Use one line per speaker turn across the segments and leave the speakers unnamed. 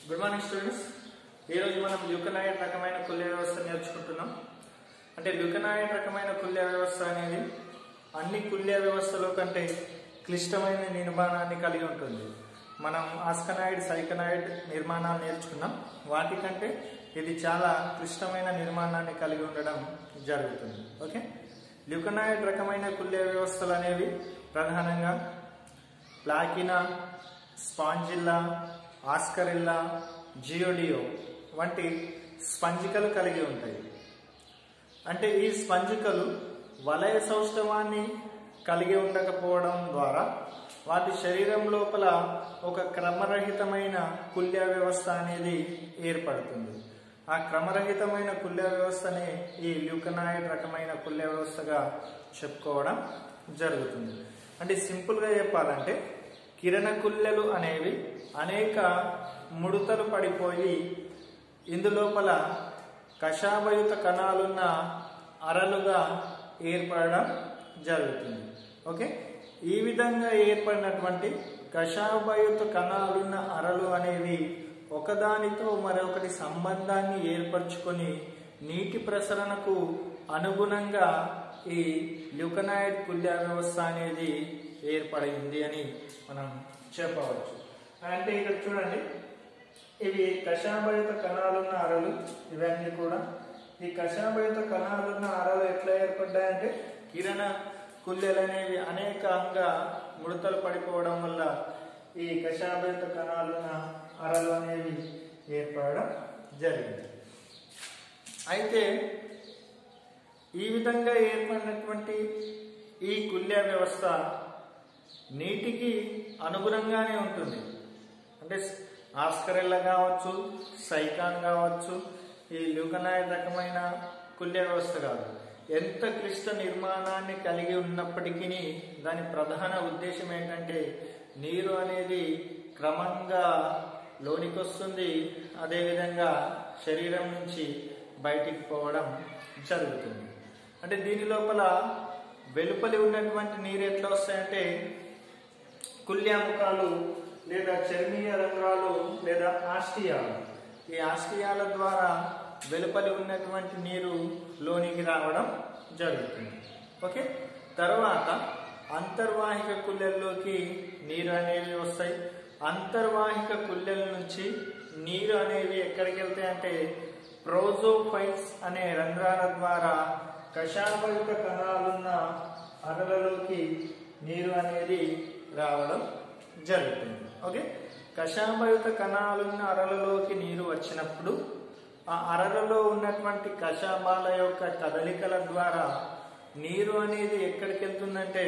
good morning students ఈరోజు మనం ల్యూకనాయిడ్ రకమైన కుల్య వ్యవస్థ నేర్చుకుంటున్నాం అంటే ల్యూకనాయిడ్ రకమైన కుల్య వ్యవస్థ అనేది అన్ని కుల్య వ్యవస్థల కంటే క్లిష్టమైన నిర్మాణాన్ని కలిగి ఉంటుంది మనం ఆస్కనాయిడ్ సైకనాయిడ్ నిర్మాణాలు నేర్చుకున్నాం వాటికంటే ఇది చాలా క్లిష్టమైన నిర్మాణాన్ని కలిగి ఉండడం జరుగుతుంది ఓకే ల్యూకనాయిడ్ రకమైన కుల్య వ్యవస్థలు అనేవి ప్రధానంగా ప్లాకినా స్పాంజిల్లా ఆస్కరిల్లా జియోడియో వంటి స్పంజికలు కలిగి ఉంటాయి అంటే ఈ స్పంజికలు వలయ సౌష్ఠవాన్ని కలిగి ఉండకపోవడం ద్వారా వాటి శరీరం లోపల ఒక క్రమరహితమైన కుల్య వ్యవస్థ అనేది ఏర్పడుతుంది ఆ క్రమరహితమైన కుల్య వ్యవస్థని ఈ ల్యూకనాయిడ్ రకమైన కుల్య వ్యవస్థగా చెప్పుకోవడం జరుగుతుంది అంటే సింపుల్గా చెప్పాలంటే కిరణ కుల్లెలు అనేవి అనేక ముడతలు పడిపోయి ఇందులోపల కషాభయుత కణాలున్న అరలుగా ఏర్పడడం జరుగుతుంది ఓకే ఈ విధంగా ఏర్పడినటువంటి కషాభయుత కణాలున్న అరలు అనేవి ఒకదానితో మరొకటి సంబంధాన్ని ఏర్పరచుకొని నీటి ప్రసరణకు అనుగుణంగా ఈ ల్యూకనాయిడ్ కుల్య వ్యవస్థ అనేది ఏర్పడింది అని మనం చెప్పవచ్చు అంటే ఇక్కడ చూడండి ఇవి కషాభరిత కణాలున్న అరలు ఇవన్నీ కూడా ఈ కషాభరిత కణాలున్న అరలు ఎట్లా ఏర్పడ్డాయంటే కిరణ కుల్లెలు అనేవి అనేకంగా ముడతలు పడిపోవడం వల్ల ఈ కషాభరిత కణాలున్న అరలు అనేవి ఏర్పడడం జరిగింది అయితే ఈ విధంగా ఏర్పడినటువంటి ఈ కుల్య వ్యవస్థ నీటికి అనుగుణంగానే ఉంటుంది అంటే ఆస్కరెల్లా కావచ్చు సైకాన్ కావచ్చు ఈ ల్యూకనాయిడ్ రకమైన కుల్య వ్యవస్థ కాదు ఎంత క్లిష్ట నిర్మాణాన్ని కలిగి ఉన్నప్పటికీ దాని ప్రధాన ఉద్దేశం ఏంటంటే నీరు అనేది క్రమంగా లోనికి వస్తుంది అదేవిధంగా శరీరం నుంచి బయటికి పోవడం జరుగుతుంది అంటే దీని లోపల వెలుపలి ఉన్నటువంటి నీరు ఎట్లా వస్తాయంటే కుల్యాముఖాలు లేదా చర్మీయ రంధ్రాలు లేదా ఆస్టియాలు ఈ ఆస్టియాల ద్వారా వెలుపలి ఉన్నటువంటి నీరు లోనికి రావడం జరుగుతుంది ఓకే తర్వాత అంతర్వాహిక కుల్లెల్లోకి నీరు అనేవి వస్తాయి అంతర్వాహిక కుల్లెల నుంచి నీరు అనేవి ఎక్కడికి వెళ్తాయి అంటే ప్రోజోఫైల్స్ అనే రంధ్రాల ద్వారా కషాభయుత కణాలున్న అరలలోకి నీరు అనేది రావడం జరుగుతుంది ఓకే కషాభయుత కణాలున్న అరలలోకి నీరు వచ్చినప్పుడు ఆ అరలలో ఉన్నటువంటి కషాబాల యొక్క కదలికల ద్వారా నీరు అనేది ఎక్కడికి వెళ్తుందంటే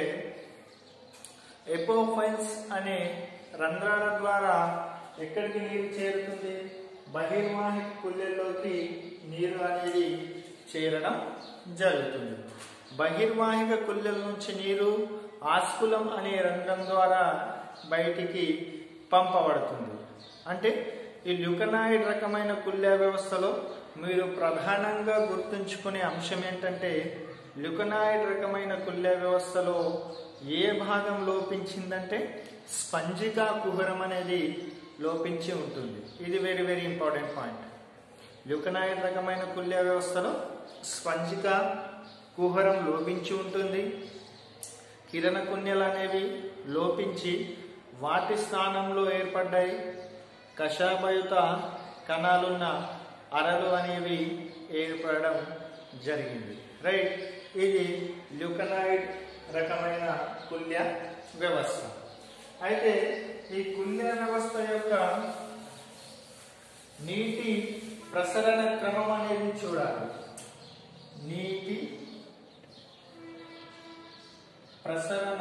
ఎపోఫైల్స్ అనే రంధ్రాల ద్వారా ఎక్కడికి నీరు చేరుతుంది బహిర్వాహిక కుల్లెల్లోకి నీరు అనేది చేరడం జరుగుతుంది బహిర్వాహిక కుల్లెల నుంచి నీరు ఆస్కులం అనే రంధ్రం ద్వారా బయటికి పంపబడుతుంది అంటే ఈ ల్యూకనాయిడ్ రకమైన కుల్య వ్యవస్థలో మీరు ప్రధానంగా గుర్తుంచుకునే అంశం ఏంటంటే ల్యూకనాయిడ్ రకమైన కుల్య వ్యవస్థలో ఏ భాగం లోపించిందంటే స్పంజికా కుహరం అనేది లోపించి ఉంటుంది ఇది వెరీ వెరీ ఇంపార్టెంట్ పాయింట్ ల్యూకనాయిడ్ రకమైన కుల్య వ్యవస్థలో స్పంజికా కుహరం లోపించి ఉంటుంది కిరణ కున్యలు అనేవి లోపించి వాటి స్థానంలో ఏర్పడ్డాయి కషాభయుత కణాలున్న అరలు అనేవి ఏర్పడడం జరిగింది రైట్ ఇది ల్యూకనాయిడ్ రకమైన కుల్య వ్యవస్థ అయితే ఈ కుల్య వ్యవస్థ యొక్క నీటి ప్రసరణ క్రమం అనేది చూడాలి నీటి ప్రసరణ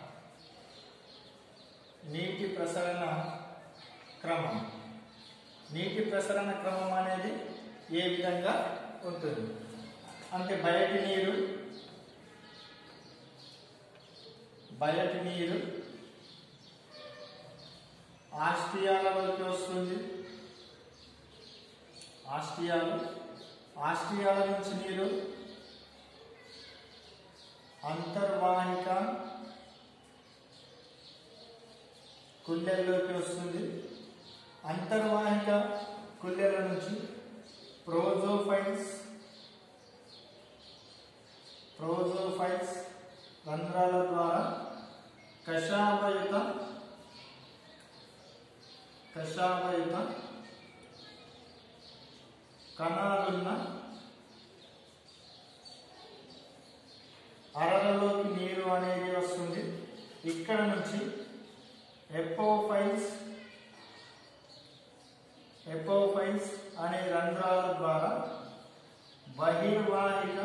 నీటి ప్రసరణ క్రమం నీటి ప్రసరణ క్రమం అనేది ఏ విధంగా ఉంటుంది అంటే బయటి నీరు బయటి నీరు ఆస్టియాల వరకు వస్తుంది ఆస్టియాలు ఆస్టియాల నుంచి నీరు అంతర్వాహిక కుల్లెల్లోకి వస్తుంది అంతర్వాహిక కుల్యల నుంచి ప్రోజోఫైల్స్ ప్రోజోఫైల్స్ రంధ్రాల ద్వారా కషావయుత కషావయుత కణాలున్న అరలలోకి నీరు అనేది వస్తుంది ఇక్కడ నుంచి ఎపోఫైల్స్ ఎపోఫైల్స్ అనే రంధ్రాల ద్వారా బహిర్వాహిక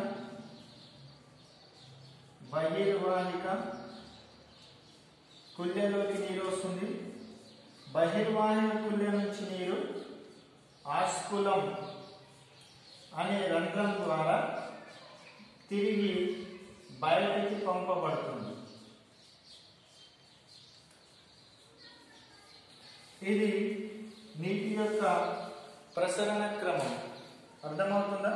బహిర్వాహిక కుల్యలోకి నీరు వస్తుంది బహిర్వాహిక కుల్య నుంచి నీరు ఆస్కులం అనే రంధ్రం ద్వారా తిరిగి బయటికి పంపబడుతుంది ఇది నీటి యొక్క ప్రసరణ క్రమం అర్థమవుతుందా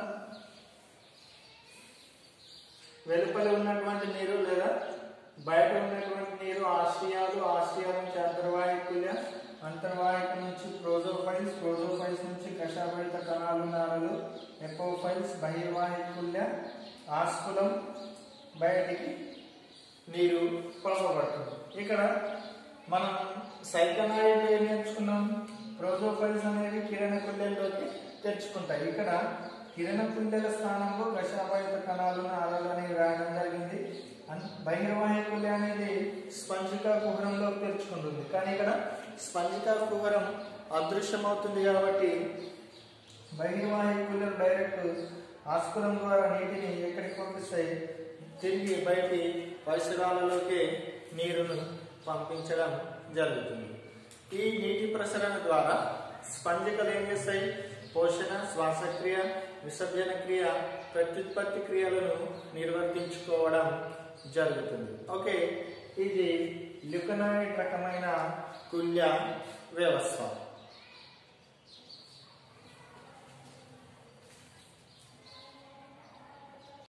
వెలుపల ఉన్నటువంటి నీరు లేదా బయట ఉన్నటువంటి నీరు ఆస్ట్రియాలు ఆస్ట్రియాల నుంచి అంతర్వాహికుల అంతర్వాహిక నుంచి ప్రోజోఫైల్స్ ప్రోజోఫైల్స్ నుంచి కషాభరిత కణాలు నారలు ఎపోఫైల్స్ బహిర్వాహికుల్య ఆస్కులం బయటికి నీరు పంపబడుతుంది ఇక్కడ మనం సైకనాయిడ్ ఏం నేర్చుకున్నాం ప్రోజోఫైల్స్ అనేవి కిరణ కుండెల్లోకి తెచ్చుకుంటాయి ఇక్కడ కిరణ కుండెల స్థానంలో కషాభరిత కణాలు నారలు అనేవి రాయడం జరిగింది అన్- బహిర్వాహికుల్య అనేది స్పంజికా కుహరంలో తెరుచుకుంటుంది కానీ ఇక్కడ స్పంజికా కుహరం అదృశ్యమవుతుంది కాబట్టి బహిర్వాహికులు డైరెక్ట్ ఆస్కులం ద్వారా నీటిని ఎక్కడికి పంపిస్తాయి తిరిగి బయటి పరిసరాలలోకి నీరును పంపించడం జరుగుతుంది ఈ నీటి ప్రసరణ ద్వారా స్పంజికలు ఏం చేస్తాయి పోషణ శ్వాసక్రియ విసర్జన క్రియ ప్రత్యుత్పత్తి క్రియలను నిర్వర్తించుకోవడం జరుగుతుంది ఓకే ఇది ల్యుకనాయిడ్ రకమైన కుల్య వ్యవస్థ